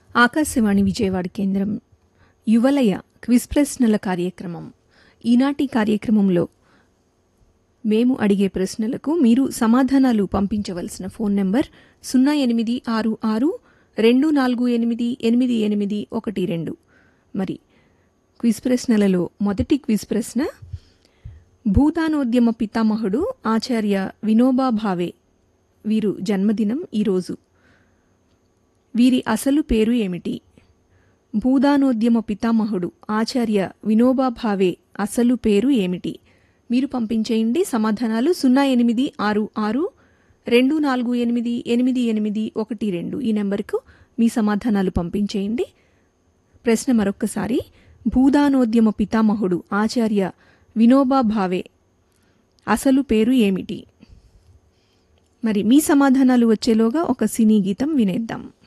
ఆకాశవాణి విజయవాడ కేంద్రం యువలయ క్విజ్ ప్రశ్నల కార్యక్రమం ఈనాటి కార్యక్రమంలో మేము అడిగే ప్రశ్నలకు మీరు సమాధానాలు పంపించవలసిన ఫోన్ నెంబర్ సున్నా ఎనిమిది ఆరు ఆరు రెండు నాలుగు ఎనిమిది ఎనిమిది ఎనిమిది ఒకటి రెండు మరి క్విజ్ ప్రశ్నలలో మొదటి క్విజ్ ప్రశ్న భూదానోద్యమ పితామహుడు ఆచార్య వినోబా భావే వీరు జన్మదినం ఈరోజు వీరి అసలు పేరు ఏమిటి భూదానోద్యమ పితామహుడు ఆచార్య వినోబా భావే అసలు పేరు ఏమిటి మీరు పంపించేయండి సమాధానాలు సున్నా ఎనిమిది ఆరు ఆరు రెండు నాలుగు ఎనిమిది ఎనిమిది ఎనిమిది ఒకటి రెండు ఈ నెంబర్కు మీ సమాధానాలు పంపించేయండి ప్రశ్న మరొక్కసారి భూదానోద్యమ పితామహుడు ఆచార్య వినోబా భావే అసలు పేరు ఏమిటి మరి మీ సమాధానాలు వచ్చేలోగా ఒక సినీ గీతం వినేద్దాం